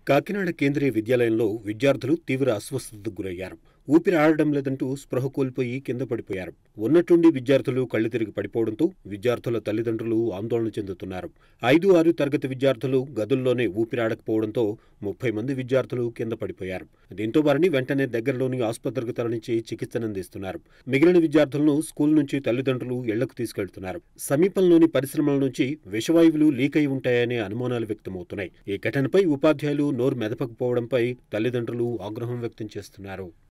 కాకినాడ కేంద్రీయ విద్యాలయంలో విద్యార్థులు తీవ్ర అస్వస్థతకు గురయ్యారు ఊపిరి ఆడడం లేదంటూ స్పృహ కోల్పోయి కింద పడిపోయారు ఉన్నట్టుండి విద్యార్థులు కళ్ళు తిరిగి పడిపోవడంతో విద్యార్థుల తల్లిదండ్రులు ఆందోళన చెందుతున్నారు ఐదు ఆరు తరగతి విద్యార్థులు గదుల్లోనే ఊపిరాడకపోవడంతో ముప్పై మంది విద్యార్థులు కింద పడిపోయారు దీంతో వారిని వెంటనే దగ్గరలోని ఆసుపత్రికి తరలించి చికిత్సనందిస్తున్నారు మిగిలిన విద్యార్థులను స్కూల్ నుంచి తల్లిదండ్రులు ఇళ్లకు తీసుకెళ్తున్నారు సమీపంలోని పరిశ్రమల నుంచి విషవాయువులు లీక్ అయి ఉంటాయనే అనుమానాలు వ్యక్తమవుతున్నాయి ఈ ఘటనపై ఉపాధ్యాయులు నోరు మెదపకపోవడంపై తల్లిదండ్రులు ఆగ్రహం వ్యక్తం చేస్తున్నారు